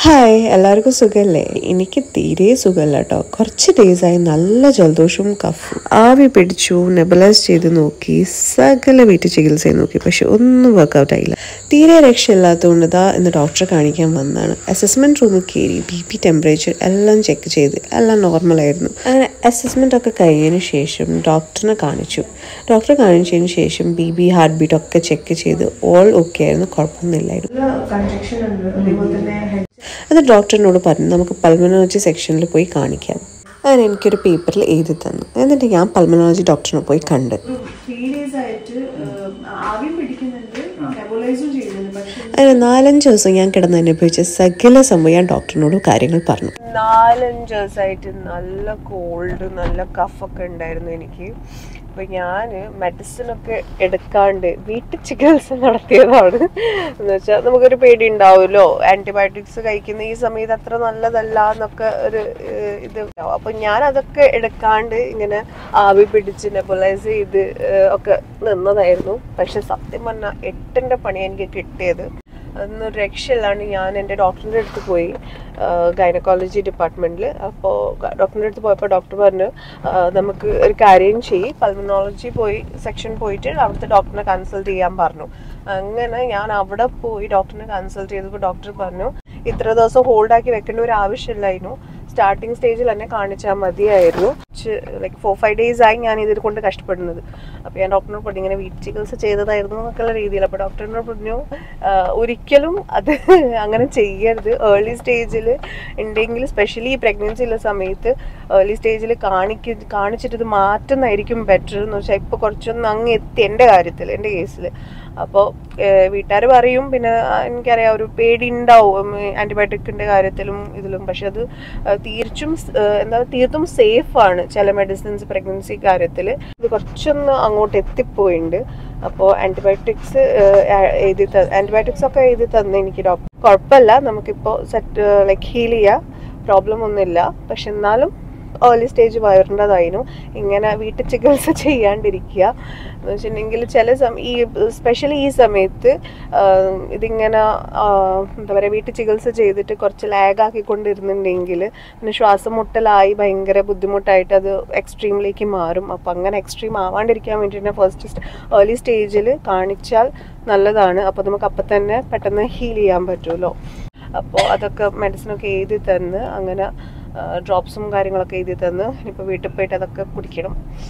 hi എല്ലാവർക്കും സുഖമല്ലേ എനിക്ക് തീരെ സുഖമല്ല കേട്ടോ കുറച്ച് ഡേയ്സായി നല്ല ജലദോഷവും കഫും ആവി പിടിച്ചു നെബലൈസ് ചെയ്ത് നോക്കി സകല വീട്ടു ചികിത്സ ചെയ്ത് നോക്കി പക്ഷെ ഒന്നും വർക്കൗട്ട് ആയില്ല തീരെ രക്ഷയില്ലാത്തതുകൊണ്ട് ഇതാ ഇന്ന് ഡോക്ടറെ കാണിക്കാൻ വന്നതാണ് അസസ്മെന്റ് റൂമിൽ കയറി ബി പി ടെമ്പറേച്ചർ എല്ലാം ചെക്ക് ചെയ്ത് എല്ലാം നോർമലായിരുന്നു അങ്ങനെ അസസ്മെന്റ് ഒക്കെ കഴിഞ്ഞതിന് ശേഷം ഡോക്ടറിനെ കാണിച്ചു ഡോക്ടറെ കാണിച്ചതിന് ശേഷം ബി ബി ഹാർട്ട് ബീറ്റ് ഒക്കെ ചെക്ക് ചെയ്ത് ഓൾ ഓക്കെ ആയിരുന്നു കുഴപ്പമൊന്നുമില്ലായിരുന്നു കൺജക്ഷൻ ഉണ്ട് അതേപോലെ തന്നെ head അത് ഡോക്ടറിനോട് പറഞ്ഞു നമുക്ക് പൾമനോളജി സെക്ഷനിൽ പോയി കാണിക്കാം അങ്ങനെ എനിക്കൊരു പേപ്പറിൽ എഴുതി തന്നു എന്നിട്ട് ഞാൻ പൾമനോളജി ഡോക്ടറിനെ പോയി കണ്ട് ത്രീ ഡേയ്സ് ആയിട്ട് ഏഹ്, ആവിയും പിടിക്കുന്നുണ്ട് നെബുലൈസും ചെയ്യുന്നുണ്ട് പക്ഷെ അങ്ങനെ നാലഞ്ച് ദിവസം ഞാൻ കിടന്ന് അനുഭവിച്ച സകല സംഭവം ഞാൻ ഡോക്ടറിനോട് കാര്യങ്ങൾ പറഞ്ഞു നാലഞ്ച് ദിവസമായിട്ട് നല്ല കോൾഡ് നല്ല കഫൊക്കെ ഉണ്ടായിരുന്നു എനിക്ക് അപ്പൊ ഞാൻ മെഡിസിൻ ഒക്കെ എടുക്കാണ്ട് വീട്ടു ചികിത്സ നടത്തിയതാണ് എന്ന് വെച്ചാൽ നമുക്കൊരു പേടി ഉണ്ടാവുമല്ലോ ആന്റിബയോട്ടിക്സ് കഴിക്കുന്ന ഈ സമയത്ത് അത്ര നല്ലതല്ല എന്നൊക്കെ ഒരു ഏഹ്, ഇത് ഉണ്ടാവും അപ്പൊ ഞാൻ അതൊക്കെ എടുക്കാണ്ട് ഇങ്ങനെ ആവി പിടിച്ച് നെബുലൈസ് ചെയ്ത് ഏഹ്, ഒക്കെ നിന്നതായിരുന്നു പക്ഷെ സത്യം പറഞ്ഞാൽ എട്ടിന്റെ പണി എനിക്ക് കിട്ടിയത് അതൊന്നും രക്ഷയില്ലാണ്ട് ഞാൻ എൻ്റെ ഡോക്ടറിൻ്റെ അടുത്ത് പോയി ഗൈനക്കോളജി ഡിപ്പാർട്ട്മെൻറ്റിൽ അപ്പോൾ ഡോക്ടറിൻ്റെ അടുത്ത് പോയപ്പോൾ ഡോക്ടർ പറഞ്ഞു ആ, നമുക്ക് ഒരു കാര്യം ചെയ്യ് പൾമനോളജി പോയി സെക്ഷൻ പോയിട്ട് അവിടുത്തെ ഡോക്ടറിനെ കൺസൾട്ട് ചെയ്യാൻ പറഞ്ഞു അങ്ങനെ ഞാൻ അവിടെ പോയി ഡോക്ടറിനെ കൺസൾട്ട് ചെയ്തപ്പോൾ ഡോക്ടർ പറഞ്ഞു ഇത്ര ദിവസം ഹോൾഡ് ആക്കി വെക്കേണ്ട ഒരു ആവശ്യമില്ലായിരുന്നു സ്റ്റാർട്ടിങ് സ്റ്റേജിൽ തന്നെ കാണിച്ചാൽ മതിയായിരുന്നു ലൈക്ക് ഫോർ ഫൈവ് ഡേയ്സ് ആയി ഞാൻ ഇതിൽ കൊണ്ട് കഷ്ടപ്പെടുന്നത് അപ്പോൾ ഞാൻ ഡോക്ടറിനോട് പറഞ്ഞു ഇങ്ങനെ വീട്ടു ചികിത്സ ചെയ്തതായിരുന്നു എന്നൊക്കെയുള്ള രീതിയിൽ അപ്പോൾ ഡോക്ടറിനോട് പറഞ്ഞു "ആഹ് ഒരിക്കലും അത് അങ്ങനെ ചെയ്യരുത് ഏർലി സ്റ്റേജിൽ ഉണ്ടെങ്കിൽ സ്പെഷ്യലി ഈ പ്രഗ്നൻസി ഉള്ള സമയത്ത് ഏർലി സ്റ്റേജിൽ കാണിക്ക കാണിച്ചിട്ട് ഇത് മാറ്റുന്നതായിരിക്കും ബെറ്റർ എന്ന് വെച്ചാൽ ഇപ്പോൾ കുറച്ചൊന്ന് അങ്ങ് എത്തി എൻ്റെ കാര്യത്തിൽ എൻ്റെ കേസിൽ അപ്പോൾ വീട്ടുകാർ പറയും പിന്നെ ആ, എനിക്കറിയാം ഒരു പേടി ഉണ്ടാവും ആൻറ്റിബയോട്ടിക്കിൻ്റെ കാര്യത്തിലും ഇതിലും പക്ഷെ അത് ആ, തീർച്ചും സ്- ആ, എന്താ തീർത്തും സേഫ് ആണ് ചില മെഡിസിൻസ് പ്രഗ്നൻസി കാര്യത്തിൽ ഇത് കുറച്ചൊന്ന് അങ്ങോട്ട് എത്തിപ്പോയിട്ടുണ്ട് അപ്പോൾ ആൻറ്റിബയോട്ടിക്സ് എഴുതി ആൻറ്റിബയോട്ടിക്സ് ഒക്കെ എഴുതി തന്നെ എനിക്ക് ഡോക്ടർ കുഴപ്പമില്ല നമുക്കിപ്പോൾ സെറ്റ് ലൈക്ക് ഹീൽ ചെയ്യാം പ്രോബ്ലം ഒന്നുമില്ല പക്ഷെ എന്നാലും ഏർലി സ്റ്റേജ് വരേണ്ടതായിരുന്നു ഇങ്ങനെ വീട്ടു ചികിത്സ ചെയ്യാണ്ടിരിക്കുക എന്ന് വെച്ചിട്ടുണ്ടെങ്കിൽ ചില സമയം ഈ സ്പെഷ്യലി ഈ സമയത്ത് ആഹ് ഇതിങ്ങനെ ആഹ് എന്താ പറയുക വീട്ടു ചികിത്സ ചെയ്തിട്ട് കുറച്ച് ലാഗ് ആക്കിക്കൊണ്ടിരുന്നുണ്ടെങ്കിൽ പിന്നെ ശ്വാസം മുട്ടലായി ഭയങ്കര ബുദ്ധിമുട്ടായിട്ട് അത് എക്സ്ട്രീമിലേക്ക് മാറും അപ്പം അങ്ങനെ എക്സ്ട്രീം ആവാണ്ടിരിക്കാൻ വേണ്ടിയിട്ട് ഫസ്റ്റ് ഏർലി സ്റ്റേജിൽ കാണിച്ചാൽ നല്ലതാണ് അപ്പോൾ നമുക്ക് അപ്പം തന്നെ പെട്ടെന്ന് ഹീൽ ചെയ്യാൻ പറ്റുമല്ലോ അപ്പോൾ അതൊക്കെ മെഡിസിനൊക്കെ എഴുതി തന്ന് അങ്ങനെ ഡ്രോപ്സും കാര്യങ്ങളൊക്കെ എഴുതി തന്ന് ഇനിയിപ്പോൾ വീട്ടിൽ പോയിട്ട് അതൊക്കെ കുടിക്കണം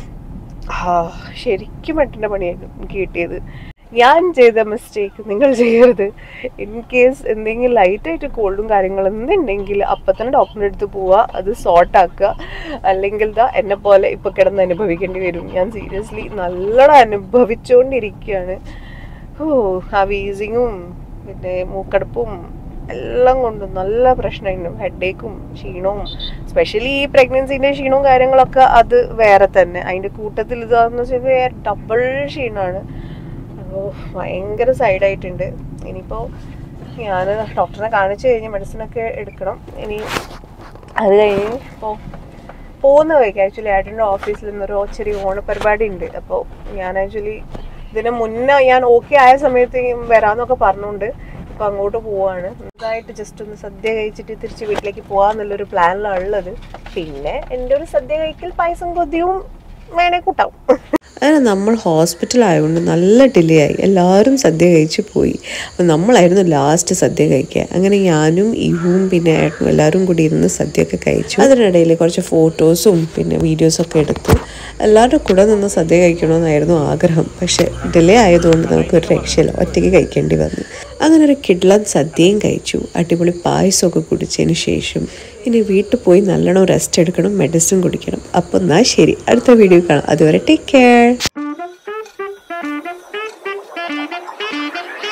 ആ ശരിക്കും പെട്ടെൻ്റെ പണിയായിരുന്നു എനിക്ക് കിട്ടിയത് ഞാൻ ചെയ്ത മിസ്റ്റേക്ക് നിങ്ങൾ ചെയ്യരുത് ഇൻ കേസ് എന്തെങ്കിലും ലൈറ്റായിട്ട് കോൾഡും കാര്യങ്ങളും എന്തുണ്ടെങ്കിൽ അപ്പം തന്നെ ഡോക്ടറിൻ്റെ അടുത്ത് പോവുക അത് സോർട്ട് ആക്കുക അല്ലെങ്കിൽ ദാ എന്നെ പോലെ ഇപ്പം കിടന്ന് അനുഭവിക്കേണ്ടി വരും ഞാൻ സീരിയസ്ലി നല്ലോണം അനുഭവിച്ചുകൊണ്ടിരിക്കുകയാണ് ഓ ആ വീസിങ്ങും പിന്നെ മൂക്കടപ്പും എല്ലാം കൊണ്ടും നല്ല പ്രശ്നമായിരുന്നു ഹെഡേക്കും ക്ഷീണവും സ്പെഷ്യലി ഈ പ്രഗ്നൻസിന്റെ ക്ഷീണവും കാര്യങ്ങളൊക്കെ അത് വേറെ തന്നെ അതിന്റെ കൂട്ടത്തിൽ ഇതാന്ന് വെച്ചാൽ ഡബിൾ ക്ഷീണമാണ് അപ്പോൾ ഭയങ്കര സൈഡായിട്ടുണ്ട് ഇനിയിപ്പോൾ ഞാൻ ഡോക്ടറിനെ കാണിച്ചു കഴിഞ്ഞ് മെഡിസിനൊക്കെ എടുക്കണം ഇനി അത് കഴിഞ്ഞ് ഇപ്പോൾ പോകുന്ന വഴിക്ക് ആക്ച്വലി ഏട്ടൻ്റെ ഓഫീസിൽ നിന്നൊരു ചെറിയ ഓണപരിപാടി ഉണ്ട് അപ്പോൾ ഞാൻ ആക്ച്വലി ഇതിന് മുന്നേ ഞാൻ ഓക്കെ ആയ സമയത്ത് വരാമെന്നൊക്കെ പറഞ്ഞുകൊണ്ട് ഇപ്പൊ അങ്ങോട്ട് പോവാണ് ഇതായിട്ട് ജസ്റ്റ് ഒന്ന് സദ്യ കഴിച്ചിട്ട് തിരിച്ച് വീട്ടിലേക്ക് പോവാന്നുള്ളൊരു പ്ലാനിലാണ് ഉള്ളത് പിന്നെ എൻ്റെ ഒരു സദ്യ കഴിക്കൽ പായസം കൊതിയും വേണേ കൂട്ടാവും അങ്ങനെ നമ്മൾ ഹോസ്പിറ്റൽ ആയതുകൊണ്ട് നല്ല ഡിലേ ആയി എല്ലാവരും സദ്യ കഴിച്ച് പോയി അപ്പം നമ്മളായിരുന്നു ലാസ്റ്റ് സദ്യ കഴിക്കുക അങ്ങനെ ഞാനും ഇവും പിന്നെ ഏട്ടനും എല്ലാവരും കൂടി ഇരുന്ന് സദ്യയൊക്കെ കഴിച്ചു അതിനിടയിൽ കുറച്ച് ഫോട്ടോസും പിന്നെ വീഡിയോസൊക്കെ എടുത്തു എല്ലാവരുടെ കൂടെ നിന്ന് സദ്യ കഴിക്കണമെന്നായിരുന്നു ആഗ്രഹം പക്ഷെ ഡിലേ ആയതുകൊണ്ട് നമുക്ക് ഒരു രക്ഷയില്ല ഒറ്റയ്ക്ക് കഴിക്കേണ്ടി വന്നു അങ്ങനെ ഒരു കിഡ്ലൻ സദ്യയും കഴിച്ചു അടിപൊളി പായസമൊക്കെ കുടിച്ചതിന് ശേഷം ഇനി വീട്ടിൽ പോയി നല്ലോണം റെസ്റ്റ് എടുക്കണം മെഡിസിൻ കുടിക്കണം അപ്പോൾ എന്നാ ശരി അടുത്ത വീഡിയോ കാണാം അതുവരെ ടേക്ക് കെയർ